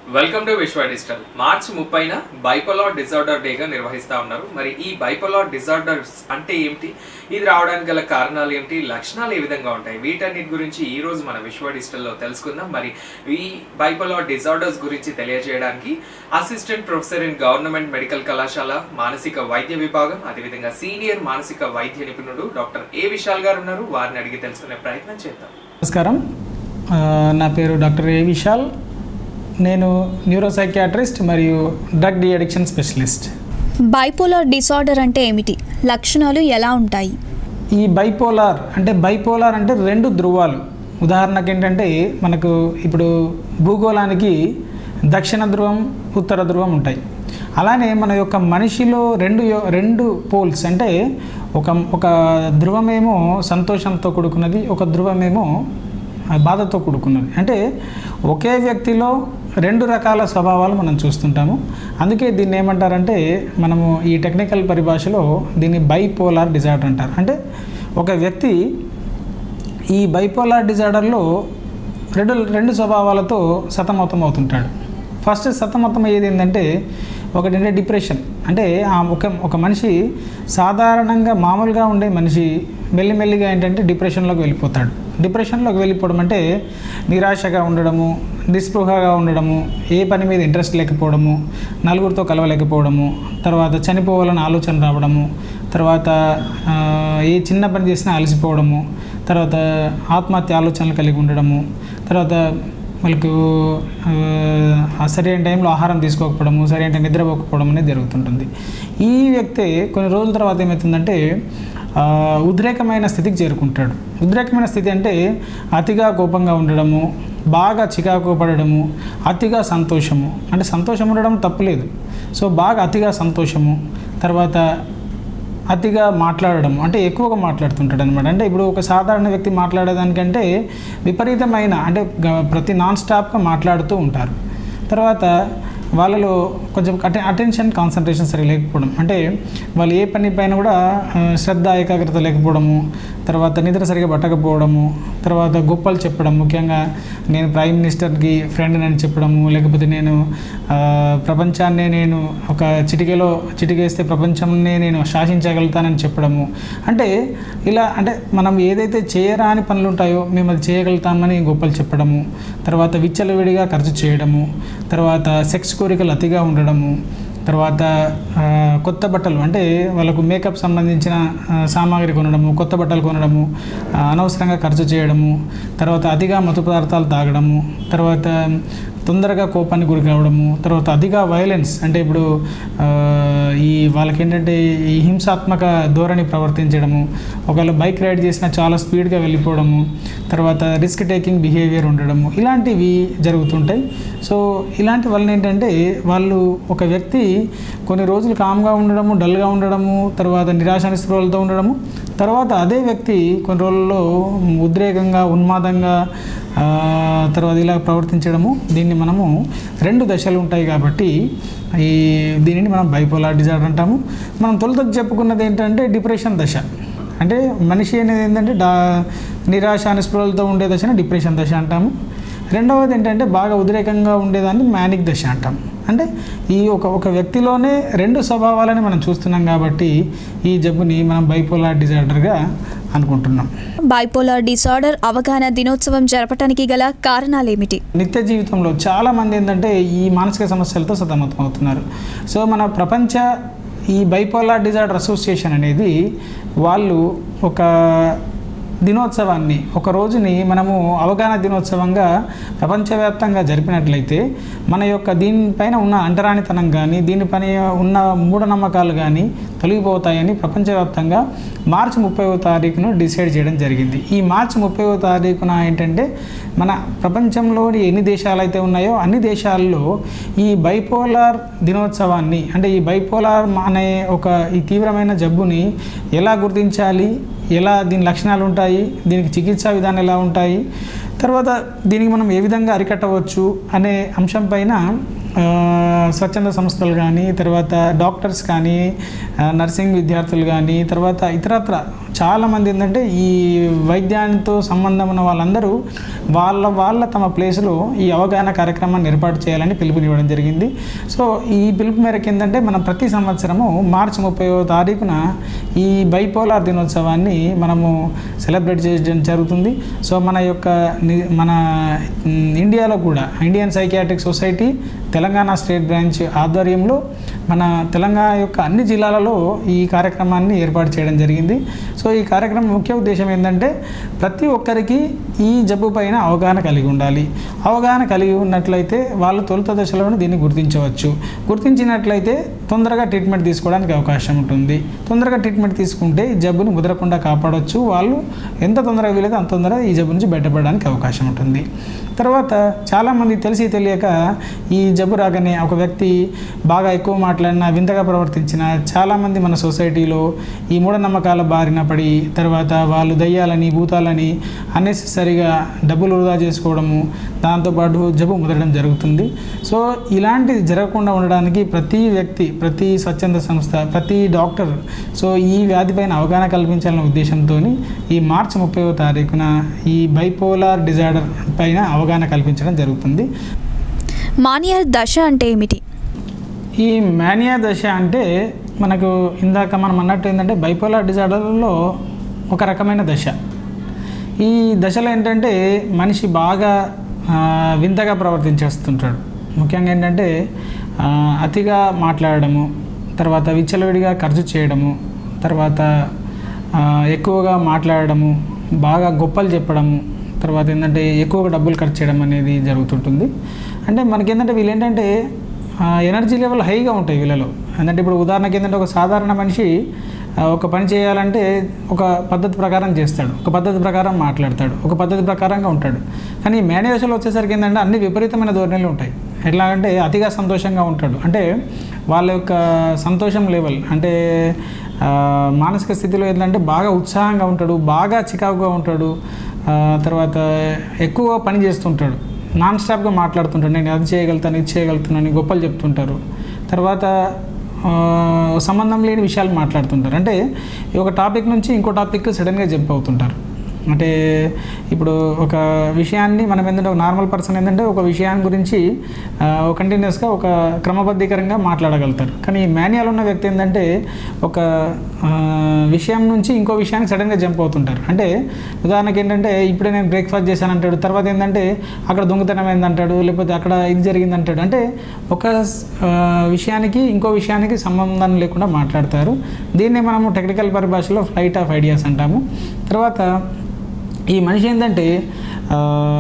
welcome to Vishwa digital March ముప్పైన bipolar disorder డేగా నిర్వహిస్తా ఉన్నారు మరి ఈ బైపోలార్ డిజార్డర్స్ అంటే ఏమిటి ఇది రావడానికి గల కారణాలు ఏమిటి లక్షణాలు ఏ విధంగా ఉంటాయి వీటన్నిటి గురించి ఈ రోజు మన విశ్వ డిజిటల్లో తెలుసుకుందాం మరి ఈ బైపోలార్ డిజార్డర్స్ గురించి తెలియజేయడానికి assistant professor in government medical కళాశాల మానసిక వైద్య విభాగం అదేవిధంగా సీనియర్ మానసిక వైద్య నిపుణుడు డాక్టర్ ఏ విశాల్ గారు ఉన్నారు వారిని అడిగి తెలుసుకునే ప్రయత్నం చేద్దాం నమస్కారం ఆ, నా పేరు డాక్టర్ ఏ విశాల్ నేను న్యూరోసైకియాట్రిస్ట్ మరియు drug de-addiction specialist bipolar disorder అంటే ఏమిటి లక్షణాలు ఎలా ఉంటాయి ఈ బైపోలార్ అంటే బైపోలార్ అంటే రెండు ధృవాలు ఉదాహరణకి ఏంటంటే మనకు ఇప్పుడు భూగోళానికి దక్షిణ ధ్రువం ఉత్తర ధ్రువం ఉంటాయి అలానే మన యొక్క మనిషిలో రెండు యో- రెండు పోల్స్ అంటే ఒక ఒక ధ్రువమేమో సంతోషంతో కూడుకున్నది ఒక ధ్రువమేమో ఆ, బాధతో కూడుకున్నది అంటే ఒకే వ్యక్తిలో రెండు రకాల స్వభావాలు మనం చూస్తుంటాము అందుకే దీన్ని ఏమంటారంటే మనము ఈ టెక్నికల్ పరిభాషలో దీన్ని బైపోలార్ డిజార్డర్ అంటారు అంటే ఒక వ్యక్తి ఈ బైపోలార్ డిజార్డర్లో రెండు రెండు స్వభావాలతో సతమతం అవుతుంటాడు ఫస్ట్ సతమతం అయ్యేది ఏంటంటే ఒకటి అంటే డిప్రెషన్ అంటే ఆ ఒక ఒక మనిషి సాధారణంగా మామూలుగా ఉండే మనిషి మెల్లిమెల్లిగా ఏంటంటే డిప్రెషన్లోకి వెళ్ళిపోతాడు డిప్రెషన్లోకి వెళ్ళిపోవడం అంటే నిరాశగా ఉండడము నిస్పృహగా ఉండడము ఏ పని మీద ఇంట్రెస్ట్ లేకపోవడము నలుగురితో కలవలేకపోవడము తర్వాత చనిపోవాలని ఆలోచన రావడము తర్వాత ఆ, ఏ చిన్న పని చేసినా అలసిపోవడము తర్వాత ఆత్మహత్య ఆలోచనలు కలిగి ఉండడము తర్వాత వాళ్ళకు ఆ, ఆ సరైన టైంలో ఆహారం తీసుకోకపోవడము సరైన టైం నిద్రపోకపోవడం అనేది జరుగుతుంటుంది ఈ వ్యక్తి కొన్ని రోజుల తర్వాత ఏమవుతుందంటే ఆ, ఉద్రేకమైన స్థితికి చేరుకుంటాడు ఉద్రేకమైన స్థితి అంటే అతిగా కోపంగా ఉండడము బాగా చికాకు పడడము అతిగా సంతోషము అంటే సంతోషం ఉండడం తప్పులేదు సో బాగా అతిగా సంతోషము తర్వాత అతిగా మాట్లాడడం అంటే ఎక్కువగా మాట్లాడుతుంటాడు అనమాట అంటే ఇప్పుడు ఒక సాధారణ వ్యక్తి మాట్లాడేదానికంటే విపరీతమైన అంటే గ- ప్రతి నాన్ స్టాప్గా మాట్లాడుతూ ఉంటారు తర్వాత వాళ్ళలో కొంచెం అటె అటెన్షన్ కాన్సన్ట్రేషన్ సరిగా లేకపోవడం అంటే వాళ్ళు ఏ పని పైన కూడా ఆ, శ్రద్ధ ఏకాగ్రత లేకపోవడము తర్వాత నిద్ర సరిగా పట్టకపోవడము తర్వాత గొప్పలు చెప్పడం ముఖ్యంగా నేను ప్రైమ్ మినిస్టర్కి ఫ్రెండ్ అని చెప్పడము లేకపోతే నేను ఆ, ప్రపంచాన్నే నేను ఒక చిటికెలో చిటికేస్తే ప్రపంచాన్నే నేను శాసించగలుగుతానని చెప్పడము అంటే ఇలా అంటే మనం ఏదైతే చేయరాని పనులు ఉంటాయో మేము అది చేయగలుగుతామని గొప్పలు చెప్పడము తర్వాత విచ్చలవిడిగా ఖర్చు చేయడము తర్వాత సెక్స్ కోరికలు అతిగా ఉండడము తర్వాత ఆ, కొత్త బట్టలు అంటే వాళ్ళకు మేకప్ సంబంధించిన ఆ, సామాగ్రి కొనడము కొత్త బట్టలు కొనడము ఆ, అనవసరంగా ఖర్చు చేయడము తర్వాత అతిగా మత్తు పదార్థాలు తాగడము తర్వాత తొందరగా కోపానికి గురి కావడము తర్వాత అతిగా వైలెన్స్ అంటే ఇప్పుడు ఆ, ఈ వాళ్ళకి ఏంటంటే ఈ హింసాత్మక ధోరణి ప్రవర్తించడము ఒకవేళ బైక్ రైడ్ చేసినా చాలా స్పీడ్గా వెళ్ళిపోవడము తర్వాత రిస్క్ టేకింగ్ బిహేవియర్ ఉండడము ఇలాంటివి జరుగుతుంటాయి సో ఇలాంటి వలన ఏంటంటే వాళ్ళు ఒక వ్యక్తి కొన్ని రోజులు కామ్గా ఉండడము డల్గా ఉండడము తర్వాత నిరాశ నిస్పృహలతో ఉండడము తర్వాత అదే వ్యక్తి కొన్ని రోజుల్లో ఉద్రేకంగా ఉన్మాదంగా ఆ, తర్వాత ఇలా ప్రవర్తించడము దీన్ని మనము రెండు దశలు ఉంటాయి కాబట్టి ఈ దీనిని మనం బైపోలార్ డిజార్డర్ అంటాము మనం తొలుత చెప్పుకున్నది ఏంటంటే డిప్రెషన్ దశ అంటే మనిషి అనేది ఏంటంటే డా నిరాశ నిస్పృహలతో ఉండే దశను డిప్రెషన్ దశ అంటాము రెండవది ఏంటంటే బాగా ఉద్రేకంగా ఉండేదాన్ని మ్యానిక్ దశ అంటాం అంటే ఈ ఒక ఒక వ్యక్తిలోనే రెండు స్వభావాలని మనం చూస్తున్నాం కాబట్టి ఈ జబ్బుని మనం బైపోలార్ డిజార్డర్గా అనుకుంటున్నాం బైపోలార్ డిసార్డర్ అవగాహన దినోత్సవం జరపటానికి గల కారణాలేమిటి నిత్య జీవితంలో చాలామంది ఏంటంటే ఈ మానసిక సమస్యలతో సతమతం అవుతున్నారు సో మన ప్రపంచ ఈ బైపోలార్ డిజార్డర్ అసోసియేషన్ అనేది వాళ్ళు ఒక దినోత్సవాన్ని ఒక రోజుని మనము అవగాహన దినోత్సవంగా ప్రపంచవ్యాప్తంగా జరిపినట్లయితే మన యొక్క దీనిపైన ఉన్న అంటరానితనం కానీ దీనిపైన ఉన్న మూఢనమ్మకాలు కానీ తొలగిపోతాయని ప్రపంచవ్యాప్తంగా మార్చి ముప్పైవ తారీఖును డిసైడ్ చేయడం జరిగింది ఈ మార్చి ముప్పైవ తారీఖున ఏంటంటే మన ప్రపంచంలోని ఎన్ని దేశాలు అయితే ఉన్నాయో అన్ని దేశాల్లో ఈ బైపోలార్ దినోత్సవాన్ని అంటే ఈ బైపోలార్ అనే ఒక ఈ తీవ్రమైన జబ్బుని ఎలా గుర్తించాలి ఎలా దీని లక్షణాలు ఉంటాయి దీనికి చికిత్సా విధానం ఎలా ఉంటాయి తర్వాత దీనికి మనం ఏ విధంగా అరికట్టవచ్చు అనే అంశం పైన ఆ, స్వచ్ఛంద సంస్థలు కానీ తర్వాత డాక్టర్స్ కానీ ఆ, నర్సింగ్ విద్యార్థులు కానీ తర్వాత ఇతరత్ర చాలామంది ఏంటంటే ఈ వైద్యానితో సంబంధం ఉన్న వాళ్ళందరూ వాళ్ళ వాళ్ళ తమ ప్లేస్లో ఈ అవగాహన కార్యక్రమాన్ని ఏర్పాటు చేయాలని పిలుపునివ్వడం జరిగింది సో ఈ పిలుపు మేరకు ఏంటంటే మనం ప్రతి సంవత్సరము మార్చి ముప్పైవ తారీఖున ఈ బైపోలార్ దినోత్సవాన్ని మనము సెలబ్రేట్ చేయడం జరుగుతుంది సో మన యొక్క ని- మన మ్, ఇండియాలో కూడా Indian psychiatric society Telangana state branch ఆధ్వర్యంలో మన తెలంగాణ యొక్క అన్ని జిల్లాలలో ఈ కార్యక్రమాన్ని ఏర్పాటు చేయడం జరిగింది సో ఈ కార్యక్రమం ముఖ్య ఉద్దేశం ఏంటంటే ప్రతి ఒక్కరికి ఈ జబ్బు పైన అవగాహన కలిగి ఉండాలి అవగాహన కలిగి ఉన్నట్లయితే వాళ్ళు తొలుత దశలోనే దీన్ని గుర్తించవచ్చు గుర్తించినట్లయితే తొందరగా ట్రీట్మెంట్ తీసుకోవడానికి అవకాశం ఉంటుంది తొందరగా ట్రీట్మెంట్ తీసుకుంటే ఈ జబ్బుని ముదరకుండా కాపాడవచ్చు వాళ్ళు ఎంత తొందరగా వీలైతే అంత తొందరగా ఈ జబ్బు నుంచి బయటపడడానికి అవకాశం ఉంటుంది తర్వాత చాలామంది తెలిసి తెలియక ఈ జబ్బు రాగానే ఒక వ్యక్తి బాగా ఎక్కువ మాట్లాడినా వింతగా ప్రవర్తించిన చాలామంది మన సొసైటీలో ఈ మూఢనమ్మకాల బారిన పడి తర్వాత వాళ్ళు దయ్యాలని భూతాలని అన్నెసెసరీగా డబ్బులు వృధా చేసుకోవడము దాంతోపాటు జబ్బు ముదరడం జరుగుతుంది సో ఇలాంటిది జరగకుండా ఉండడానికి ప్రతి వ్యక్తి ప్రతి స్వచ్ఛంద సంస్థ ప్రతి డాక్టర్ సో ఈ వ్యాధిపైన అవగాహన కల్పించాలనే ఉద్దేశంతో ఈ మార్చి ముప్పైవ తారీఖున ఈ బైపోలార్ డిజార్డర్ పైన అవగాహన కల్పించడం జరుగుతుంది మానియర్ దశ అంటే ఏమిటి ఈ మేనియా దశ అంటే మనకు ఇందాక మనం అన్నట్టు ఏంటంటే బైపోలార్ డిజార్డర్లో ఒక రకమైన దశ ఈ దశలో ఏంటంటే మనిషి బాగా ఆ, వింతగా ప్రవర్తించేస్తుంటాడు ముఖ్యంగా ఏంటంటే ఆ, అతిగా మాట్లాడడము తర్వాత విచ్చలవిడిగా ఖర్చు చేయడము తర్వాత ఆ, ఎక్కువగా మాట్లాడడము బాగా గొప్పలు చెప్పడము తర్వాత ఏంటంటే ఎక్కువగా డబ్బులు ఖర్చు చేయడం అనేది జరుగుతుంటుంది అంటే మనకేంటంటే వీళ్ళు ఏంటంటే ఆ, ఎనర్జీ లెవెల్ హైగా ఉంటాయి వీళ్ళలో ఏంటంటే ఇప్పుడు ఉదాహరణకి ఏంటంటే ఒక సాధారణ మనిషి ఆ, ఒక పని చేయాలంటే ఒక పద్ధతి ప్రకారం చేస్తాడు ఒక పద్ధతి ప్రకారం మాట్లాడతాడు ఒక పద్ధతి ప్రకారంగా ఉంటాడు కానీ మేనేజర్లో వచ్చేసరికి ఏంటంటే అన్ని విపరీతమైన ధోరణులు ఉంటాయి ఎట్లా అంటే అతిగా సంతోషంగా ఉంటాడు అంటే వాళ్ళ యొక్క సంతోషం లెవెల్ అంటే ఆ, మానసిక స్థితిలో ఏంటంటే బాగా ఉత్సాహంగా ఉంటాడు బాగా చికాకుగా ఉంటాడు ఆ, తర్వాత ఎక్కువ పని చేస్తుంటాడు నాన్ స్టాప్గా మాట్లాడుతుంటాడు నేను అది చేయగలుగుతాను ఇది చేయగలుగుతాను అని గొప్పలు చెప్తుంటారు తర్వాత ఆ, సంబంధం లేని విషయాలు మాట్లాడుతుంటారు అంటే ఈ ఒక టాపిక్ నుంచి ఇంకో టాపిక్ సడన్గా జంప్ అవుతుంటారు అంటే ఇప్పుడు ఒక విషయాన్ని మనం ఏంటంటే ఒక నార్మల్ పర్సన్ ఏంటంటే ఒక విషయాన్ని గురించి కంటిన్యూస్గా ఒక క్రమబద్ధీకరంగా మాట్లాడగలుగుతారు కానీ ఈ మాన్యువల్ ఉన్న వ్యక్తి ఏంటంటే ఒక ఆ, విషయం నుంచి ఇంకో విషయానికి సడన్గా జంప్ అవుతుంటారు అంటే ఉదాహరణకి ఏంటంటే ఇప్పుడే నేను బ్రేక్ఫాస్ట్ చేశాను అంటాడు తర్వాత ఏంటంటే అక్కడ దొంగతనం అయిందంటాడు లేకపోతే అక్కడ ఇది జరిగింది అంటాడు అంటే ఒక ఆ, విషయానికి ఇంకో విషయానికి సంబంధం లేకుండా మాట్లాడతారు దీన్ని మనము టెక్నికల్ పరిభాషలో ఫ్లైట్ ఆఫ్ ఐడియాస్ అంటాము తర్వాత ఈ మనిషి ఏంటంటే ఆ,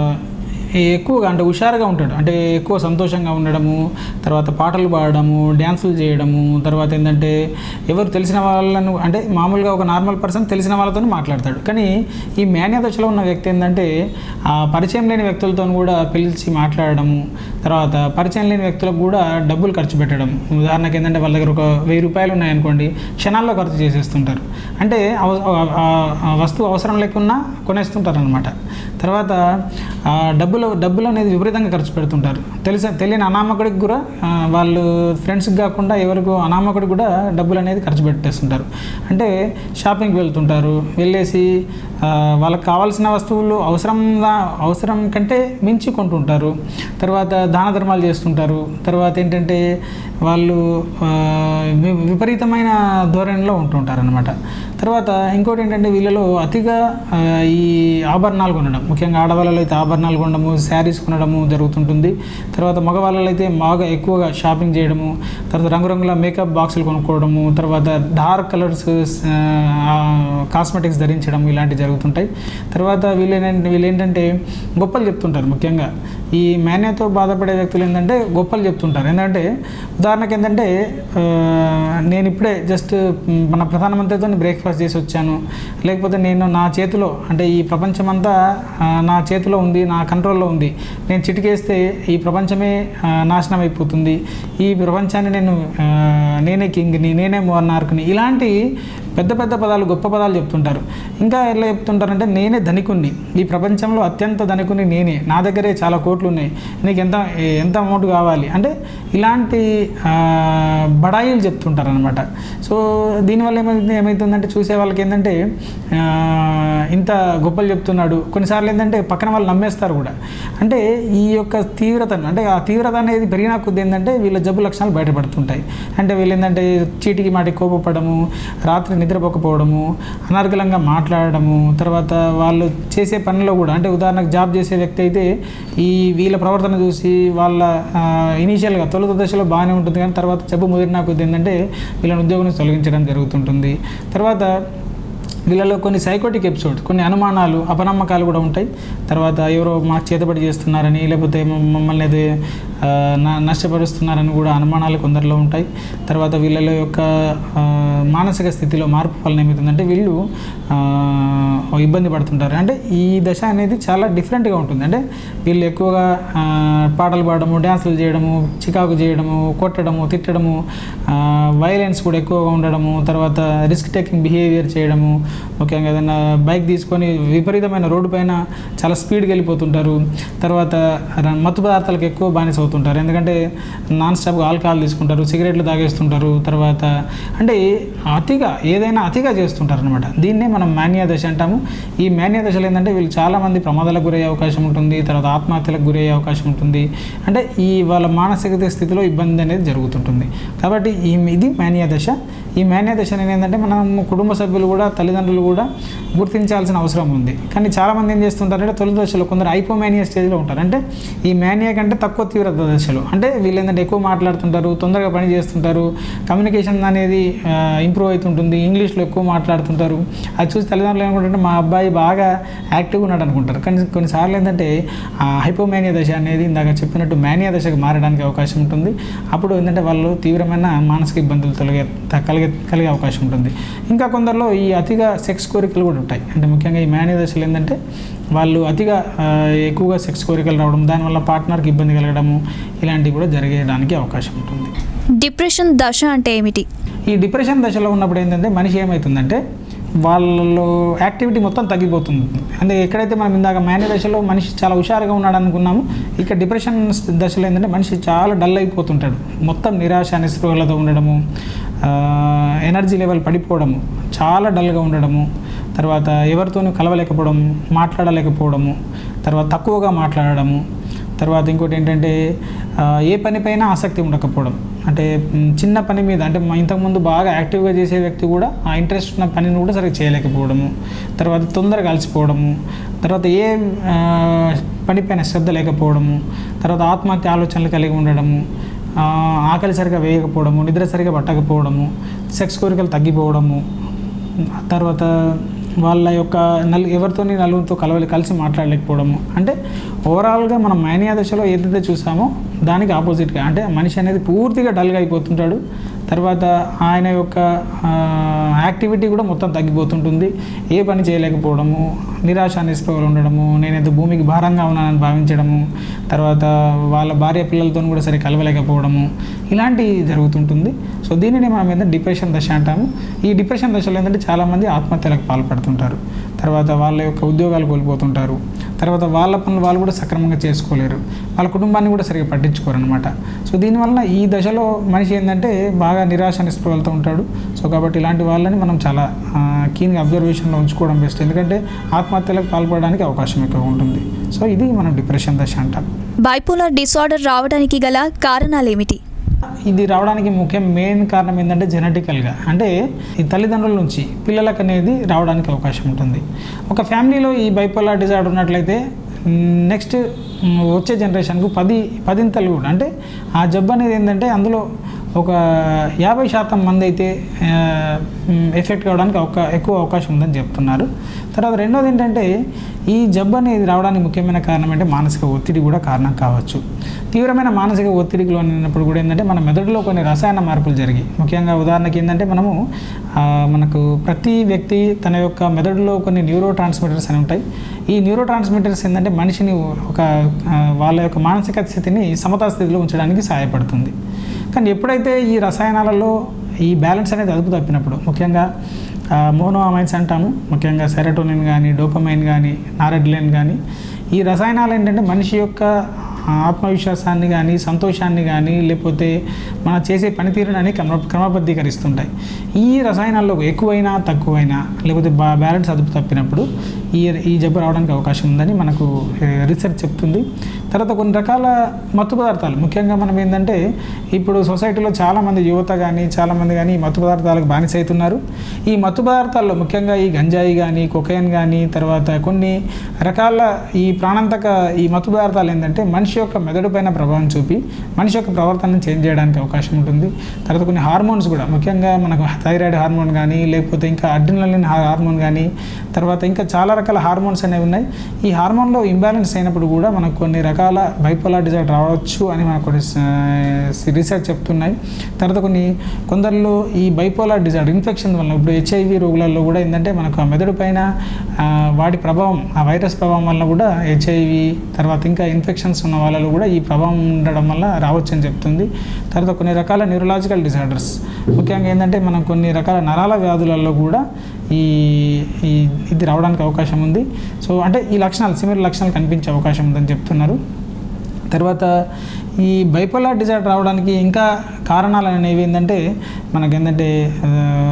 ఈ ఎక్కువగా అంటే హుషారుగా ఉంటాడు అంటే ఎక్కువ సంతోషంగా ఉండడము తర్వాత పాటలు పాడడము డ్యాన్సులు చేయడము తర్వాత ఏంటంటే ఎవరు తెలిసిన వాళ్ళను అంటే మామూలుగా ఒక నార్మల్ పర్సన్ తెలిసిన వాళ్ళతో మాట్లాడతాడు కానీ ఈ మేన్య దశలో ఉన్న వ్యక్తి ఏంటంటే ఆ పరిచయం లేని వ్యక్తులతో కూడా పిలిచి మాట్లాడడము తర్వాత పరిచయం లేని వ్యక్తులకు కూడా డబ్బులు ఖర్చు పెట్టడం ఉదాహరణకి ఏంటంటే వాళ్ళ దగ్గర ఒక వెయ్యి రూపాయలు ఉన్నాయనుకోండి క్షణాల్లో ఖర్చు చేసేస్తుంటారు అంటే అవ- ఆ- ఆ- ఆ వస్తువు అవసరం లేకున్నా కొనేస్తుంటారు అనమాట తర్వాత ఆ డబ్బులు డబ్బులు అనేది విపరీతంగా ఖర్చు పెడుతుంటారు తెలిసి తెలియని అనామకుడికి కూడా ఆ, వాళ్ళు ఫ్రెండ్స్కి కాకుండా ఎవరికి అనామకుడికి కూడా డబ్బులు అనేది ఖర్చు పెట్టేస్తుంటారు అంటే షాపింగ్కి వెళ్తుంటారు వెళ్ళేసి ఆ, వాళ్ళకి కావాల్సిన వస్తువులు అవసరం అవసరం కంటే మించి కొంటుంటారు తర్వాత దాన ధర్మాలు చేస్తుంటారు తర్వాత ఏంటంటే వాళ్ళు ఆ, వి- విపరీతమైన ధోరణిలో ఉంటుంటారు అనమాట తర్వాత ఇంకోటి ఏంటంటే వీళ్ళలో అతిగా ఆ, ఈ ఆభరణాలు కొనడం ముఖ్యంగా ఆడవాళ్ళలో అయితే ఆభరణాలు కొనడము శారీస్ కొనడము జరుగుతుంటుంది తర్వాత మగవాళ్ళలో అయితే బాగా ఎక్కువగా షాపింగ్ చేయడము తర్వాత రంగురంగుల మేకప్ బాక్సులు కొనుక్కోవడము తర్వాత డార్క్ కలర్స్ కాస్మెటిక్స్ ధరించడం ఇలాంటివి జరుగుతుంటాయి తర్వాత వీళ్ళు ఏంటంటే వీళ్ళు ఏంటంటే గొప్పలు చెప్తుంటారు ముఖ్యంగా ఈ మేనేతో బాధపడే వ్యక్తులు ఏంటంటే గొప్పలు చెప్తుంటారు ఏంటంటే ఉదాహరణకి ఏంటంటే ఆ, నేను ఇప్పుడే జస్ట్ మ్, మన ప్రధానమంత్రితో బ్రేక్ఫాస్ట్ చేసి వచ్చాను లేకపోతే నేను నా చేతిలో అంటే ఈ ప్రపంచమంతా ఆ, నా చేతిలో ఉంది నా కంట్రోల్లో ఉంది నేను చిటికేస్తే ఈ ప్రపంచమే ఆ, నాశనం అయిపోతుంది ఈ ప్రపంచాన్ని నేను ఆ, నేనే కింగ్ని నేనే మోనార్క్ని ఇలాంటి పెద్ద పెద్ద పదాలు గొప్ప పదాలు చెప్తుంటారు ఇంకా ఎలా చెప్తుంటారంటే నేనే ధనికుణ్ణి ఈ ప్రపంచంలో అత్యంత ధనికుని నేనే నా దగ్గరే చాలా కోట్లు ఉన్నాయి నీకు ఎంత ఎంత అమౌంట్ కావాలి అంటే ఇలాంటి ఆ, బడాయిలు చెప్తుంటారు అనమాట సో దీనివల్ల ఏమైంది ఏమవుతుందంటే చూసే వాళ్ళకి ఏంటంటే ఆ, ఇంత గొప్పలు చెప్తున్నాడు కొన్నిసార్లు ఏంటంటే పక్కన వాళ్ళు నమ్మేస్తారు కూడా అంటే ఈ యొక్క తీవ్రతను అంటే ఆ తీవ్రత అనేది పెరిగిన కొద్ది ఏంటంటే వీళ్ళ జబ్బు లక్షణాలు బయటపడుతుంటాయి అంటే వీళ్ళు ఏంటంటే చీటికి మాటికి కోపపడము రాత్రి నిద్రపోకపోవడము అనర్గళంగా మాట్లాడడము తర్వాత వాళ్ళు చేసే పనిలో కూడా అంటే ఉదాహరణకు జాబ్ చేసే వ్యక్తి అయితే ఈ వీళ్ళ ప్రవర్తన చూసి వాళ్ళ ఇనీషియల్గా తొలుత దశలో బాగానే ఉంటుంది కానీ తర్వాత జబ్బు ముదిరిన కొద్ది ఏంటంటే వీళ్ళని ఉద్యోగం నుంచి తొలగించడం జరుగుతుంటుంది తర్వాత వీళ్ళలో కొన్ని సైకోటిక్ ఎపిసోడ్స్ కొన్ని అనుమానాలు అపనమ్మకాలు కూడా ఉంటాయి తర్వాత ఎవరో మాకు చేతబడి చేస్తున్నారని లేకపోతే మమ్- మమ్మల్ని అది ఆ, న- నష్టపరుస్తున్నారని కూడా అనుమానాలు కొందరిలో ఉంటాయి తర్వాత వీళ్ళలో యొక్క ఆ, మానసిక స్థితిలో మార్పు వలన ఏమవుతుందంటే వీళ్ళు ఆ, ఇబ్బంది పడుతుంటారు అంటే ఈ దశ అనేది చాలా డిఫరెంట్గా ఉంటుంది అంటే వీళ్ళు ఎక్కువగా ఆ, పాటలు పాడడము డ్యాన్సులు చేయడము చికాకు చేయడము కొట్టడము తిట్టడము వైలెన్స్ కూడా ఎక్కువగా ఉండడము తర్వాత రిస్క్ టేకింగ్ బిహేవియర్ చేయడము ముఖ్యంగా ఏదైనా బైక్ తీసుకొని విపరీతమైన రోడ్డు పైన చాలా స్పీడ్కి వెళ్ళిపోతుంటారు తర్వాత ర- మత్తు పదార్థాలకు ఎక్కువ బానిస అవుతుంటారు ఎందుకంటే నాన్ స్టాప్గా ఆల్కహాల్ తీసుకుంటారు సిగరెట్లు తాగేస్తుంటారు తర్వాత అంటే అతిగా ఏదైనా అతిగా చేస్తుంటారు అనమాట దీన్నే మనం మాన్యా దశ అంటాము ఈ మాన్యా దశలో ఏంటంటే వీళ్ళు చాలామంది ప్రమాదాలకు గురయ్యే అవకాశం ఉంటుంది తర్వాత ఆత్మహత్యలకు గురయ్యే అవకాశం ఉంటుంది అంటే ఈ వాళ్ళ మానసిక స్థితిలో ఇబ్బంది అనేది జరుగుతుంటుంది కాబట్టి ఈ ఇది మాన్యా దశ ఈ మాన్యా దశ అనేది ఏంటంటే మనం కుటుంబ సభ్యులు కూడా తల్లిదండ్రులు కూడా గుర్తించాల్సిన అవసరం ఉంది కానీ చాలామంది ఏం చేస్తుంటారంటే తొలి దశలో కొందరు ఐపోమానియా స్టేజ్లో ఉంటారు అంటే ఈ మానియా కంటే తక్కువ తీవ్రత దశలో అంటే వీళ్ళు ఏంటంటే ఎక్కువ మాట్లాడుతుంటారు తొందరగా పని చేస్తుంటారు కమ్యూనికేషన్ అనేది ఇంప్రూవ్ అవుతుంటుంది ఇంగ్లీష్లో ఎక్కువ మాట్లాడుతుంటారు అది చూసి తల్లిదండ్రులు ఏమనుకుంటారంటే మా అబ్బాయి బాగా యాక్టివ్గా ఉన్నాడు అనుకుంటారు కానీ కొన్నిసార్లు ఏంటంటే ఆ హైపోమానియా దశ అనేది ఇందాక చెప్పినట్టు మానియా దశకు మారడానికి అవకాశం ఉంటుంది అప్పుడు ఏంటంటే వాళ్ళు తీవ్రమైన మానసిక ఇబ్బందులు తొలగే త- కలిగే కలిగే అవకాశం ఉంటుంది ఇంకా కొందరిలో ఈ అతిగా సెక్స్ కోరికలు కూడా ఉంటాయి అంటే ముఖ్యంగా ఈ మానియా దశలు ఏంటంటే వాళ్ళు అతిగా ఆ, ఎక్కువగా సెక్స్ కోరికలు రావడం దానివల్ల పార్ట్నర్కి ఇబ్బంది కలగడము ఇలాంటివి కూడా జరిగేయడానికి అవకాశం ఉంటుంది డిప్రెషన్ దశ అంటే ఏమిటి ఈ డిప్రెషన్ దశలో ఉన్నప్పుడు ఏంటంటే మనిషి ఏమవుతుందంటే వాళ్ళలో యాక్టివిటీ మొత్తం తగ్గిపోతుంది అంటే ఎక్కడైతే మనం ఇందాక మేనే దశలో మనిషి చాలా హుషారుగా ఉన్నాడు అనుకున్నాము ఇక డిప్రెషన్ దశలో ఏంటంటే మనిషి చాలా డల్ అయిపోతుంటాడు మొత్తం నిరాశ నిస్పృహలతో ఉండడము ఆ, ఎనర్జీ లెవెల్ పడిపోవడము చాలా డల్గా ఉండడము తర్వాత ఎవరితోనూ కలవలేకపోవడం మాట్లాడలేకపోవడము తర్వాత తక్కువగా మాట్లాడడము తర్వాత ఇంకోటి ఏంటంటే ఆ, ఏ పనిపైన ఆసక్తి ఉండకపోవడం అంటే మ్, చిన్న పని మీద అంటే మ- ఇంతకుముందు బాగా యాక్టివ్గా చేసే వ్యక్తి కూడా ఆ ఇంట్రెస్ట్ ఉన్న పనిని కూడా సరిగ్గా చేయలేకపోవడము తర్వాత తొందరగా అలసిపోవడము తర్వాత ఏ ఆ, పనిపైన శ్రద్ధ లేకపోవడము తర్వాత ఆత్మహత్య ఆలోచనలు కలిగి ఉండడము ఆ, ఆకలి సరిగా వేయకపోవడము నిద్ర సరిగా పట్టకపోవడము సెక్స్ కోరికలు తగ్గిపోవడము తర్వాత వాళ్ళ యొక్క నలు ఎవరితోని నలుగురితో కలవలి కలిసి మాట్లాడలేకపోవడము అంటే ఓవరాల్గా మనం మైనియా దశలో ఏదైతే చూసామో దానికి ఆపోజిట్గా అంటే మనిషి అనేది పూర్తిగా డల్గా అయిపోతుంటాడు తర్వాత ఆయన యొక్క ఆ, యాక్టివిటీ కూడా మొత్తం తగ్గిపోతుంటుంది ఏ పని చేయలేకపోవడము నిరాశ నిస్పృహలు ఉండడము నేనైతే భూమికి భారంగా ఉన్నానని భావించడము తర్వాత వాళ్ళ భార్య పిల్లలతో కూడా సరి కలవలేకపోవడము ఇలాంటివి జరుగుతుంటుంది సో దీనిని మనం ఏంటంటే డిప్రెషన్ దశ అంటాము ఈ డిప్రెషన్ దశలో ఏంటంటే చాలామంది ఆత్మహత్యలకు పాల్పడుతుంటారు తర్వాత వాళ్ళ యొక్క ఉద్యోగాలు కోల్పోతుంటారు తర్వాత వాళ్ళ పనులు వాళ్ళు కూడా సక్రమంగా చేసుకోలేరు వాళ్ళ కుటుంబాన్ని కూడా సరిగ్గా పట్టించుకోరు అనమాట సో దీనివల్ల ఈ దశలో మనిషి ఏంటంటే బాగా నిరాశ నిస్పృహలతో ఉంటాడు సో కాబట్టి ఇలాంటి వాళ్ళని మనం చాలా కీన్గా అబ్జర్వేషన్లో ఉంచుకోవడం బెస్ట్ ఎందుకంటే ఆత్మహత్యలకు పాల్పడడానికి అవకాశం ఎక్కువ ఉంటుంది సో ఇది మనం డిప్రెషన్ దశ అంటాం బైపోలార్ డిసార్డర్ రావడానికి గల కారణాలేమిటి ఇది రావడానికి ముఖ్య మెయిన్ కారణం ఏంటంటే జెనెటికల్గా అంటే ఈ తల్లిదండ్రుల నుంచి పిల్లలకు అనేది రావడానికి అవకాశం ఉంటుంది ఒక ఫ్యామిలీలో ఈ బైపోలార్ డిజార్డర్ ఉన్నట్లయితే నెక్స్ట్ వచ్చే జనరేషన్కు పది పదింతలు కూడా అంటే ఆ జబ్బు అనేది ఏంటంటే అందులో ఒక యాభై శాతం మంది అయితే ఎఫెక్ట్ కావడానికి ఒక ఎక్కువ అవకాశం ఉందని చెప్తున్నారు తర్వాత రెండోది ఏంటంటే ఈ జబ్బు అనేది రావడానికి ముఖ్యమైన కారణం అంటే మానసిక ఒత్తిడి కూడా కారణం కావచ్చు తీవ్రమైన మానసిక ఒత్తిడికి లోనైనప్పుడు కూడా ఏంటంటే మన మెదడులో కొన్ని రసాయన మార్పులు జరిగి ముఖ్యంగా ఉదాహరణకి ఏంటంటే మనము ఆ, మనకు ప్రతి వ్యక్తి తన యొక్క మెదడులో కొన్ని న్యూరో ట్రాన్స్మిటర్స్ అని ఉంటాయి ఈ న్యూరో ట్రాన్స్మిటర్స్ ఏంటంటే మనిషిని ఒక ఆ, వాళ్ళ యొక్క మానసిక స్థితిని సమతా స్థితిలో ఉంచడానికి సహాయపడుతుంది కానీ ఎప్పుడైతే ఈ రసాయనాలలో ఈ బ్యాలెన్స్ అనేది అదుపు తప్పినప్పుడు ముఖ్యంగా మోనోమైన్స్ అంటాము ముఖ్యంగా సెరటోనిన్ కానీ డోపమైన్ కానీ నారెడ్లిన్ కానీ ఈ రసాయనాలు ఏంటంటే మనిషి యొక్క ఆత్మవిశ్వాసాన్ని కానీ సంతోషాన్ని కానీ లేకపోతే మన చేసే పనితీరుని క్రమ క్రమబద్ధీకరిస్తుంటాయి ఈ రసాయనాల్లో ఎక్కువైనా తక్కువైనా లేకపోతే బా బ్యాలెన్స్ అదుపు తప్పినప్పుడు ఈ ఈ జబ్బు రావడానికి అవకాశం ఉందని మనకు ఏ, రీసెర్చ్ చెప్తుంది తర్వాత కొన్ని రకాల మత్తు పదార్థాలు ముఖ్యంగా మనం ఏంటంటే ఇప్పుడు సొసైటీలో చాలామంది యువత కానీ చాలామంది కానీ ఈ మత్తు పదార్థాలకు బానిస అవుతున్నారు ఈ మత్తు పదార్థాల్లో ముఖ్యంగా ఈ గంజాయి కానీ కొకైన్ కానీ తర్వాత కొన్ని రకాల ఈ ప్రాణాంతక ఈ మత్తు పదార్థాలు ఏంటంటే మనిషి యొక్క మెదడు పైన ప్రభావం చూపి మనిషి యొక్క ప్రవర్తనను చేంజ్ చేయడానికి అవకాశం ఉంటుంది తర్వాత కొన్ని హార్మోన్స్ కూడా ముఖ్యంగా మనకు థైరాయిడ్ హార్మోన్ కానీ లేకపోతే ఇంకా అడ్రినలిన్ హార్మోన్ కానీ తర్వాత ఇంకా చాలా రకాల హార్మోన్స్ అనేవి ఉన్నాయి ఈ హార్మోన్లో ఇంబ్యాలెన్స్ అయినప్పుడు కూడా మనకు కొన్ని రకాల బైపోలార్ డిజార్డర్ రావచ్చు అని మనకు కొన్ని రీసెర్చ్ చెప్తున్నాయి తర్వాత కొన్ని కొందరిలో ఈ బైపోలార్ డిజార్డర్ ఇన్ఫెక్షన్ వల్ల ఇప్పుడు హెచ్ఐవి రోగులలో కూడా ఏంటంటే మనకు ఆ మెదడు పైన ఆ, వాటి ప్రభావం ఆ వైరస్ ప్రభావం వల్ల కూడా హెచ్ఐవి తర్వాత ఇంకా ఇన్ఫెక్షన్స్ ఉన్న వాళ్ళలో కూడా ఈ ప్రభావం ఉండడం వల్ల రావచ్చు అని చెప్తుంది తర్వాత కొన్ని రకాల న్యూరలాజికల్ డిజార్డర్స్ ముఖ్యంగా ఏంటంటే మనం కొన్ని రకాల నరాల వ్యాధులలో కూడా ఈ ఈ ఇది రావడానికి అవకాశం ఉంది సో అంటే ఈ లక్షణాలు సిమిలర్ లక్షణాలు కనిపించే అవకాశం ఉందని చెప్తున్నారు తర్వాత ఈ బైపోలార్ డిజార్డర్ రావడానికి ఇంకా కారణాలు అనేవి ఏంటంటే మనకేంటంటే ఆ,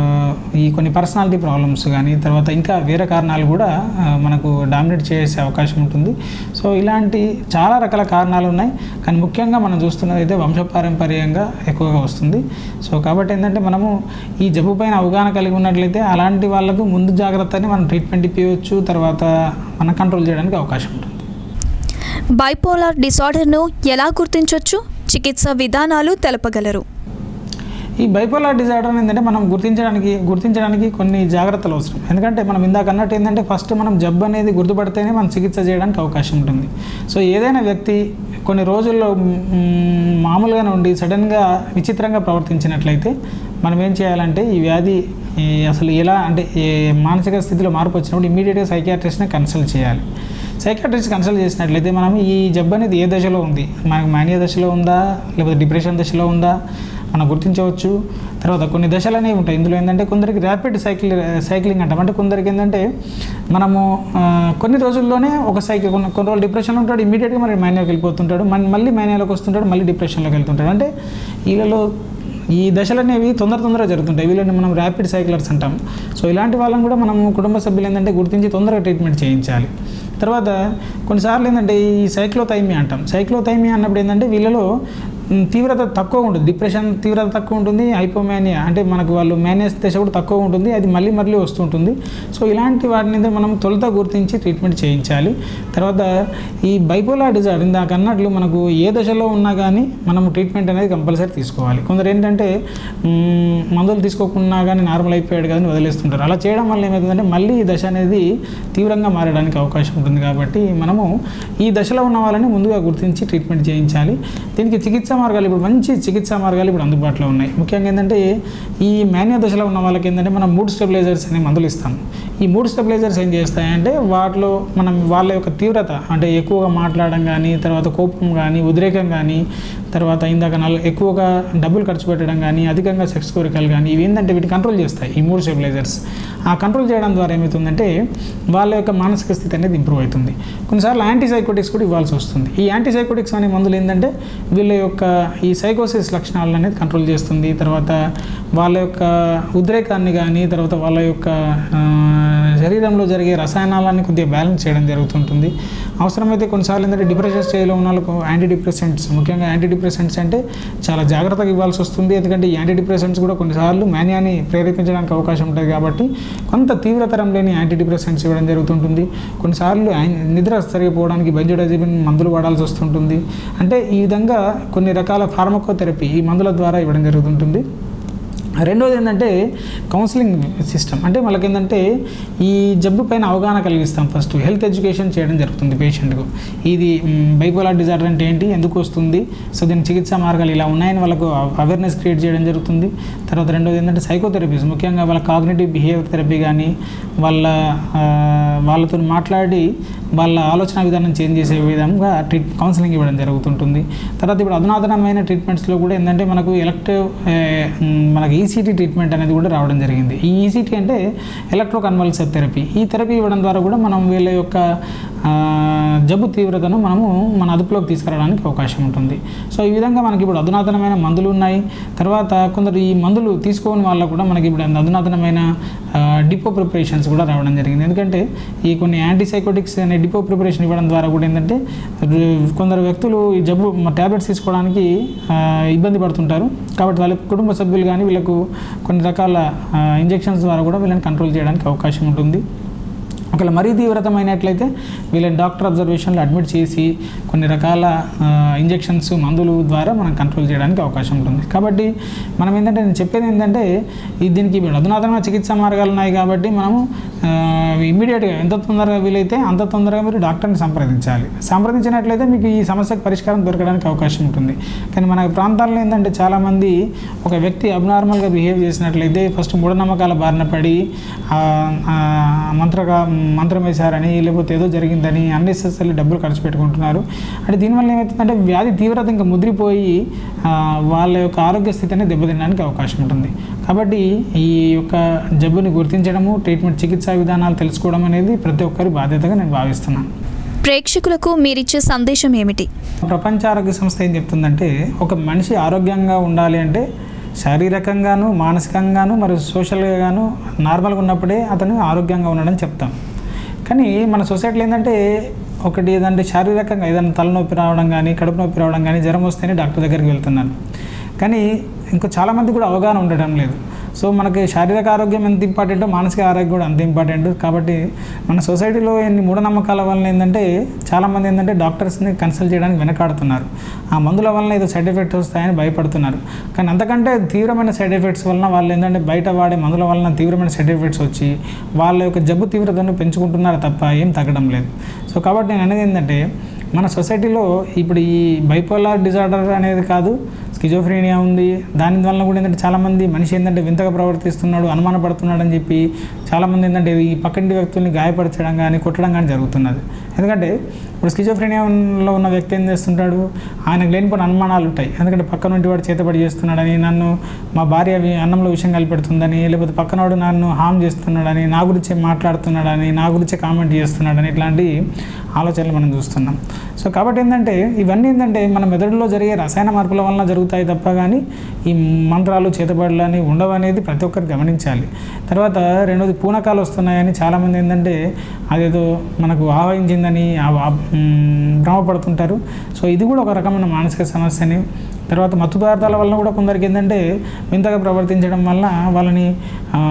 ఈ కొన్ని పర్సనాలిటీ ప్రాబ్లమ్స్ కానీ తర్వాత ఇంకా వేరే కారణాలు కూడా ఆ, మనకు డామినేట్ చేసే అవకాశం ఉంటుంది సో ఇలాంటి చాలా రకాల కారణాలు ఉన్నాయి కానీ ముఖ్యంగా మనం చూస్తున్నది అయితే వంశపారంపర్యంగా ఎక్కువగా వస్తుంది సో కాబట్టి ఏంటంటే మనము ఈ జబ్బు పైన అవగాహన కలిగి ఉన్నట్లయితే అలాంటి వాళ్ళకు ముందు జాగ్రత్తని మనం ట్రీట్మెంట్ ఇప్పించవచ్చు తర్వాత మనం కంట్రోల్ చేయడానికి అవకాశం ఉంటుంది బైపోలార్ డిసార్డర్ను ఎలా గుర్తించవచ్చు చికిత్స విధానాలు తెలపగలరు ఈ బైపోలార్ డిజార్డర్ ఏంటంటే మనం గుర్తించడానికి గుర్తించడానికి కొన్ని జాగ్రత్తలు అవసరం ఎందుకంటే మనం ఇందాక అన్నట్టు ఏంటంటే ఫస్ట్ మనం జబ్బు అనేది గుర్తుపడితేనే మనం చికిత్స చేయడానికి అవకాశం ఉంటుంది సో ఏదైనా వ్యక్తి కొన్ని రోజుల్లో మ్, మామూలుగానే ఉండి సడన్గా విచిత్రంగా ప్రవర్తించినట్లయితే మనం ఏం చేయాలంటే ఈ వ్యాధి ఈ అసలు ఎలా అంటే ఈ మానసిక స్థితిలో మార్పు వచ్చినప్పుడు ఇమీడియట్గా సైకియాట్రిస్ట్ని కన్సల్ట్ చేయాలి సైకాట్రిస్ట్ కన్సల్ట్ చేసినట్లయితే మనం ఈ జబ్బు అనేది ఏ దశలో ఉంది మనకు మానియా దశలో ఉందా లేకపోతే డిప్రెషన్ దశలో ఉందా మనం గుర్తించవచ్చు తర్వాత కొన్ని దశలు అనేవి ఉంటాయి ఇందులో ఏంటంటే కొందరికి ర్యాపిడ్ సైకిల్ సైక్లింగ్ అంటాం అంటే కొందరికి ఏంటంటే మనము ఆ, కొన్ని రోజుల్లోనే ఒక సైకిల్ కొన్ని కొన్ని రోజులు డిప్రెషన్లో ఉంటాడు ఇమీడియట్గా మరి మైనియాకి వెళ్ళిపోతుంటాడు మన మళ్ళీ మైనియాలోకి వస్తుంటాడు మళ్ళీ డిప్రెషన్లోకి వెళ్తుంటాడు అంటే వీళ్ళలో ఈ దశలు అనేవి తొందర తొందరగా జరుగుతుంటాయి వీళ్ళని మనం ర్యాపిడ్ సైక్లర్స్ అంటాం సో ఇలాంటి వాళ్ళని కూడా మనం కుటుంబ సభ్యులు ఏంటంటే గుర్తించి తొందరగా ట్రీట్మెంట్ చేయించాలి తర్వాత కొన్నిసార్లు ఏంటంటే ఈ సైక్లోథైమియా అంటాం సైక్లోథైమియా అన్నప్పుడు ఏంటంటే వీళ్ళలో మ్, తీవ్రత తక్కువ ఉంటుంది డిప్రెషన్ తీవ్రత తక్కువ ఉంటుంది హైపోమానియా అంటే మనకు వాళ్ళు మేనేజ్ దశ కూడా తక్కువ ఉంటుంది అది మళ్ళీ మళ్ళీ వస్తుంటుంది సో ఇలాంటి వాటిని అయితే మనం తొలుత గుర్తించి ట్రీట్మెంట్ చేయించాలి తర్వాత ఈ బైపోలార్ డిజార్డర్ ఇందాక అన్నట్లు మనకు ఏ దశలో ఉన్నా కానీ మనం ట్రీట్మెంట్ అనేది కంపల్సరీ తీసుకోవాలి కొందరు ఏంటంటే మ్, మందులు తీసుకోకుండా కానీ నార్మల్ అయిపోయాడు కదా అని వదిలేస్తుంటారు అలా చేయడం వల్ల ఏమవుతుందంటే మళ్ళీ ఈ దశ అనేది తీవ్రంగా మారడానికి అవకాశం ఉంటుంది కాబట్టి మనము ఈ దశలో ఉన్న వాళ్ళని ముందుగా గుర్తించి ట్రీట్మెంట్ చేయించాలి దీనికి చికిత్సా మార్గాలు ఇప్పుడు మంచి చికిత్సా మార్గాలు ఇప్పుడు అందుబాటులో ఉన్నాయి ముఖ్యంగా ఏంటంటే ఈ మాన్యా దశలో ఉన్న వాళ్ళకి ఏంటంటే మనం మూడ్ స్టెబిలైజర్స్ అనే మందులు ఇస్తాం ఈ మూడ్ స్టెబిలైజర్స్ ఏం చేస్తాయంటే వాటిలో మనం వాళ్ళ యొక్క తీవ్రత అంటే ఎక్కువగా మాట్లాడడం కానీ తర్వాత కోపం కానీ ఉద్రేకం కానీ తర్వాత ఇందాక నల్ ఎక్కువగా డబ్బులు ఖర్చు పెట్టడం కానీ అధికంగా సెక్స్ కోరికలు కానీ ఇవి ఏంటంటే వీటి కంట్రోల్ చేస్తాయి ఈ మూడు స్టెబిలైజర్స్ ఆ కంట్రోల్ చేయడం ద్వారా ఏమవుతుందంటే వాళ్ళ యొక్క మానసిక స్థితి అనేది ఇంప్రూవ్ అవుతుంది కొన్నిసార్లు యాంటీసైకోటిక్స్ కూడా ఇవ్వాల్సి వస్తుంది ఈ యాంటీసైకోటిక్స్ అనే మందులు ఏంటంటే వీళ్ళ యొక్క ఈ సైకోసిస్ లక్షణాలను అనేది కంట్రోల్ చేస్తుంది తర్వాత వాళ్ళ యొక్క ఉద్రేకాన్ని కానీ తర్వాత వాళ్ళ యొక్క ఆ, శరీరంలో జరిగే రసాయనాలని కొద్దిగా బ్యాలెన్స్ చేయడం జరుగుతుంటుంది అవసరమైతే కొన్నిసార్లు ఏంటంటే డిప్రెషన్ స్టేజ్లో ఉన్న వాళ్ళకు యాంటీ డిప్రెసెంట్స్ ముఖ్యంగా యాంటీ డిప్రెసెంట్స్ అంటే చాలా జాగ్రత్తగా ఇవ్వాల్సి వస్తుంది ఎందుకంటే ఈ యాంటీ డిప్రెసెంట్స్ కూడా కొన్నిసార్లు మేనియాని ప్రేరేపించడానికి అవకాశం ఉంటుంది కాబట్టి కొంత తీవ్రతరం లేని యాంటీ డిప్రెసెంట్స్ ఇవ్వడం జరుగుతుంటుంది కొన్నిసార్లు యాన్- నిద్ర సరిపోవడానికి బెంజోడైజిబిన్ మందులు వాడాల్సి వస్తుంటుంది అంటే ఈ విధంగా కొన్ని రకాల ఫార్మకోథెరపీ ఈ మందుల ద్వారా ఇవ్వడం జరుగుతుంటుంది రెండోది ఏంటంటే కౌన్సిలింగ్ సిస్టమ్ అంటే మనకి ఏంటంటే ఈ జబ్బు పైన అవగాహన కలిగిస్తాం ఫస్ట్ హెల్త్ ఎడ్యుకేషన్ చేయడం జరుగుతుంది పేషెంట్కు ఇది బైపోలార్ డిజార్డర్ అంటే ఏంటి ఎందుకు వస్తుంది సో దీని చికిత్సా మార్గాలు ఇలా ఉన్నాయని వాళ్ళకు అవేర్నెస్ క్రియేట్ చేయడం జరుగుతుంది తర్వాత రెండోది ఏంటంటే సైకోథెరపీస్ ముఖ్యంగా వాళ్ళ కాగ్నేటివ్ బిహేవియర్ థెరపీ కానీ వాళ్ళ ఆ, వాళ్ళతో మాట్లాడి వాళ్ళ ఆలోచన విధానం చేంజ్ చేసే విధంగా ట్రీట్ కౌన్సిలింగ్ ఇవ్వడం జరుగుతుంటుంది తర్వాత ఇప్పుడు అధునాతనమైన ట్రీట్మెంట్స్లో కూడా ఏంటంటే మనకు ఎలక్టివ్ మనకి ఈసీటీ ట్రీట్మెంట్ అనేది కూడా రావడం జరిగింది ఈ ఈసీటీ అంటే ఎలక్ట్రో కన్వల్సివ్ థెరపీ ఈ థెరపీ ఇవ్వడం ద్వారా కూడా మనం వీళ్ళ యొక్క ఆ, జబ్బు తీవ్రతను మనము మన అదుపులోకి తీసుకురావడానికి అవకాశం ఉంటుంది సో ఈ విధంగా మనకి ఇప్పుడు అధునాతనమైన మందులు ఉన్నాయి తర్వాత కొందరు ఈ మందులు తీసుకోని వాళ్ళకు కూడా మనకి ఇప్పుడు అధునాతనమైన డిపో ప్రిపరేషన్స్ కూడా రావడం జరిగింది ఎందుకంటే ఈ కొన్ని యాంటీసైకోటిక్స్ అనే డిపో ప్రిపరేషన్ ఇవ్వడం ద్వారా కూడా ఏంటంటే రు- కొందరు వ్యక్తులు ఈ జబ్బు ట్యాబ్లెట్స్ తీసుకోవడానికి ఆ, ఇబ్బంది పడుతుంటారు కాబట్టి వాళ్ళ కుటుంబ సభ్యులు కానీ వీళ్ళకు కొన్ని రకాల ఇంజెక్షన్స్ ద్వారా కూడా వీళ్ళని కంట్రోల్ చేయడానికి అవకాశం ఉంటుంది ఒకవేళ మరీ తీవ్రతమైనట్లయితే వీళ్ళని డాక్టర్ అబ్జర్వేషన్లో అడ్మిట్ చేసి కొన్ని రకాల ఇంజెక్షన్స్ మందులు ద్వారా మనం కంట్రోల్ చేయడానికి అవకాశం ఉంటుంది కాబట్టి మనం ఏంటంటే నేను చెప్పేది ఏంటంటే ఈ దీనికి ఇప్పుడు అధునాతనమైన చికిత్సా మార్గాలు ఉన్నాయి కాబట్టి మనము ఇమ్మీడియట్గా ఎంత తొందరగా వీలైతే అంత తొందరగా మీరు డాక్టర్ని సంప్రదించాలి సంప్రదించినట్లయితే మీకు ఈ సమస్యకు పరిష్కారం దొరకడానికి అవకాశం ఉంటుంది కానీ మన ప్రాంతాల్లో ఏంటంటే చాలామంది ఒక వ్యక్తి అబ్నార్మల్గా బిహేవ్ చేసినట్లయితే ఫస్ట్ మూఢనమ్మకాల బారిన పడి ఆ, ఆ, మంత్రగా మంత్రం వేశారని లేకపోతే ఏదో జరిగిందని అన్నెసెసరీ డబ్బులు ఖర్చు పెట్టుకుంటున్నారు అంటే దీనివల్ల ఏమవుతుందంటే వ్యాధి తీవ్రత ఇంకా ముదిరిపోయి ఆ, వాళ్ళ యొక్క ఆరోగ్య స్థితిని దెబ్బతినడానికి అవకాశం ఉంటుంది కాబట్టి ఈ యొక్క జబ్బుని గుర్తించడము ట్రీట్మెంట్ చికిత్సా విధానాలు తెలుసుకోవడం అనేది ప్రతి ఒక్కరి బాధ్యతగా నేను భావిస్తున్నాను ప్రేక్షకులకు మీరిచ్చే సందేశం ఏమిటి ప్రపంచ ఆరోగ్య సంస్థ ఏం చెప్తుందంటే ఒక మనిషి ఆరోగ్యంగా ఉండాలి అంటే శారీరకంగాను మానసికంగాను మరియు సోషల్గాను నార్మల్గా ఉన్నప్పుడే అతను ఆరోగ్యంగా ఉన్నాడని చెప్తాం కానీ మన సొసైటీలో ఏంటంటే ఒకటి ఏదంటే శారీరకంగా ఏదైనా తలనొప్పి రావడం కానీ కడుపు నొప్పి రావడం కానీ జ్వరం వస్తేనే డాక్టర్ దగ్గరికి వెళ్తున్నాను కానీ ఇంకో చాలామంది కూడా అవగాహన ఉండడం లేదు సో మనకి శారీరక ఆరోగ్యం ఎంత ఇంపార్టెంటో మానసిక ఆరోగ్యం కూడా అంత ఇంపార్టెంట్ కాబట్టి మన సొసైటీలో ఎన్ని మూఢనమ్మకాల వలన ఏంటంటే చాలామంది ఏంటంటే డాక్టర్స్ని కన్సల్ట్ చేయడానికి వెనకాడుతున్నారు ఆ మందుల వలన ఏదో సైడ్ ఎఫెక్ట్స్ వస్తాయని భయపడుతున్నారు కానీ అంతకంటే తీవ్రమైన సైడ్ ఎఫెక్ట్స్ వలన వాళ్ళు ఏంటంటే బయట వాడే మందుల వలన తీవ్రమైన సైడ్ ఎఫెక్ట్స్ వచ్చి వాళ్ళ యొక్క జబ్బు తీవ్రతను పెంచుకుంటున్నారు తప్ప ఏం తగ్గడం లేదు సో కాబట్టి నేను అనేది ఏంటంటే మన సొసైటీలో ఇప్పుడు ఈ బైపోలార్ డిజార్డర్ అనేది కాదు స్కిజోఫ్రీనియా ఉంది దాని వలన కూడా ఏంటంటే చాలామంది మనిషి ఏంటంటే వింతగా ప్రవర్తిస్తున్నాడు అనుమానపడుతున్నాడు అని చెప్పి చాలామంది ఏంటంటే ఈ పక్కింటి వ్యక్తుల్ని గాయపరచడం కానీ కొట్టడం కానీ జరుగుతున్నది ఎందుకంటే ఇప్పుడు స్కిజోఫ్రీనియాలో ఉన్న వ్యక్తి ఏం చేస్తుంటాడు ఆయనకు లేనిపోయిన అనుమానాలు ఉంటాయి ఎందుకంటే పక్కన నుండి వాడు చేతపడి చేస్తున్నాడని నన్ను మా భార్య వి- అన్నంలో విషయం కలిపెడుతుందని లేకపోతే పక్కనవాడు నన్ను హామ్ చేస్తున్నాడని నా గురించే మాట్లాడుతున్నాడని నా గురించే కామెంట్ చేస్తున్నాడని ఇట్లాంటి ఆలోచనలు మనం చూస్తున్నాం సో కాబట్టి ఏంటంటే ఇవన్నీ ఏంటంటే మన మెదడులో జరిగే రసాయన మార్పుల వలన జరుగుతాయి తప్ప కానీ ఈ మంత్రాలు చేతబడులు అని ఉండవు అనేది ప్రతి ఒక్కరు గమనించాలి తర్వాత రెండోది పూనకాలు వస్తున్నాయని చాలామంది ఏంటంటే అదేదో మనకు ఆవహించిందని ఆ- ఆ- మ్, భ్రమపడుతుంటారు సో ఇది కూడా ఒక రకమైన మానసిక సమస్యని తర్వాత మత్తు పదార్థాల వలన కూడా కొందరికి ఏంటంటే వింతగా ప్రవర్తించడం వల్ల వాళ్ళని ఆ,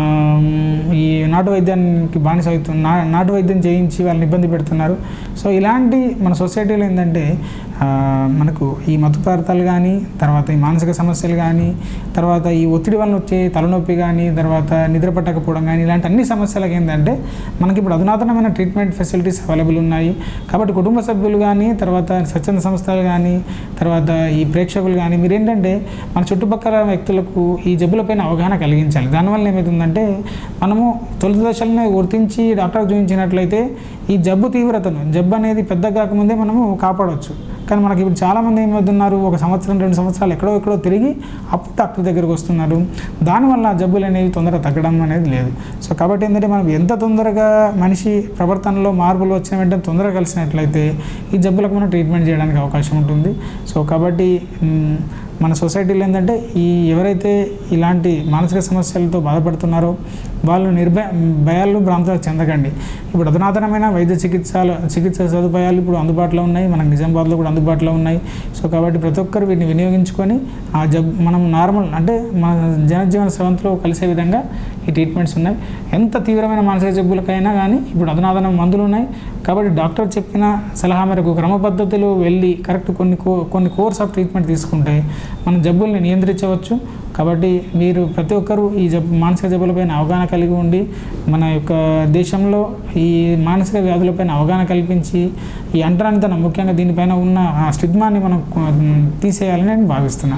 ఈ నాటు వైద్యానికి బానిస అవుతు నా నాటు వైద్యం చేయించి వాళ్ళని ఇబ్బంది పెడుతున్నారు సో ఇలాంటి మన సొసైటీలో ఏంటంటే ఆ, మనకు ఈ మత్తు పదార్థాలు కానీ తర్వాత ఈ మానసిక సమస్యలు కానీ తర్వాత ఈ ఒత్తిడి వలన వచ్చే తలనొప్పి కానీ తర్వాత నిద్ర పట్టకపోవడం కానీ ఇలాంటి అన్ని సమస్యలకు ఏంటంటే మనకి ఇప్పుడు అధునాతనమైన ట్రీట్మెంట్ ఫెసిలిటీస్ అవైలబుల్ ఉన్నాయి కాబట్టి కుటుంబ సభ్యులు కానీ తర్వాత స్వచ్ఛంద సంస్థలు కానీ తర్వాత ఈ ప్రేక్షకులు కానీ మీరు ఏంటంటే మన చుట్టుపక్కల వ్యక్తులకు ఈ జబ్బులపైన అవగాహన కలిగించాలి దానివల్ల ఏమవుతుందంటే మనము తొలి దశలనే గుర్తించి డాక్టర్ చూపించినట్లయితే ఈ జబ్బు తీవ్రతను జబ్బు అనేది పెద్ద కాకముందే మనము కాపాడవచ్చు కానీ మనకి ఇప్పుడు చాలామంది ఏమవుతున్నారు ఒక సంవత్సరం రెండు సంవత్సరాలు ఎక్కడో ఎక్కడో తిరిగి అప్పుడు డాక్టర్ దగ్గరికి వస్తున్నారు దానివల్ల ఆ జబ్బులు అనేవి తొందరగా తగ్గడం అనేది లేదు సో కాబట్టి ఏంటంటే మనం ఎంత తొందరగా మనిషి ప్రవర్తనలో మార్పులు వచ్చిన వెంటనే తొందరగా కలిసినట్లయితే ఈ జబ్బులకు మనం ట్రీట్మెంట్ చేయడానికి అవకాశం ఉంటుంది సో కాబట్టి మ్, మన సొసైటీలో ఏంటంటే ఈ ఎవరైతే ఇలాంటి మానసిక సమస్యలతో బాధపడుతున్నారో వాళ్ళు నిర్భయ భయాలు భ్రాంతాలు చెందకండి ఇప్పుడు అధునాతనమైన వైద్య చికిత్సలు చికిత్స సదుపాయాలు ఇప్పుడు అందుబాటులో ఉన్నాయి మనకు నిజామాబాద్లో కూడా అందుబాటులో ఉన్నాయి సో కాబట్టి ప్రతి ఒక్కరు వీటిని వినియోగించుకొని ఆ జబ్ మనం నార్మల్ అంటే మన జనజీవన స్రవంతిలో కలిసే విధంగా ఈ ట్రీట్మెంట్స్ ఉన్నాయి ఎంత తీవ్రమైన మానసిక జబ్బులకైనా కానీ ఇప్పుడు అధునాతన మందులు ఉన్నాయి కాబట్టి డాక్టర్ చెప్పిన సలహా మేరకు క్రమ పద్ధతిలో వెళ్ళి కరెక్ట్ కొన్ని కో కొన్ని కోర్స్ ఆఫ్ ట్రీట్మెంట్ తీసుకుంటే మన జబ్బుల్ని నియంత్రించవచ్చు కాబట్టి మీరు ప్రతి ఒక్కరూ ఈ జబ్బు మానసిక జబ్బులపైన అవగాహన కలిగి ఉండి మన యొక్క దేశంలో ఈ మానసిక వ్యాధులపైన అవగాహన కల్పించి ఈ అంటరానితనం ముఖ్యంగా దీనిపైన ఉన్న ఆ స్టిగ్మాని మనం కొ- తీసేయాలని నేను భావిస్తున్నాను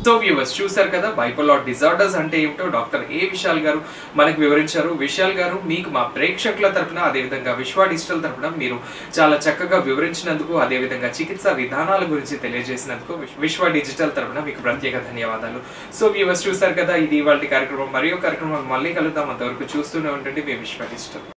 సో వ్యూవర్స్ చూసారు కదా బైపోలార్ డిజార్డర్స్ అంటే ఏమిటో డాక్టర్ ఏ విశాల్ గారు మనకు వివరించారు విశాల్ గారు మీకు మా ప్రేక్షకుల తరపున అదేవిధంగా విశ్వ డిజిటల్ తరపున మీరు చాలా చక్కగా వివరించినందుకు అదేవిధంగా చికిత్సా విధానాల గురించి తెలియజేసినందుకు విశ్వ- విశ్వ డిజిటల్ తరపున మీకు ప్రత్యేక ధన్యవాదాలు సో వ్యూవర్స్ చూసారు కదా ఇది ఇవాళ కార్యక్రమం మరియు కార్యక్రమం మళ్ళీ కలుద్దాం అంతవరకు చూస్తూనే ఉండండి మీ విశ్వ డిజిటల్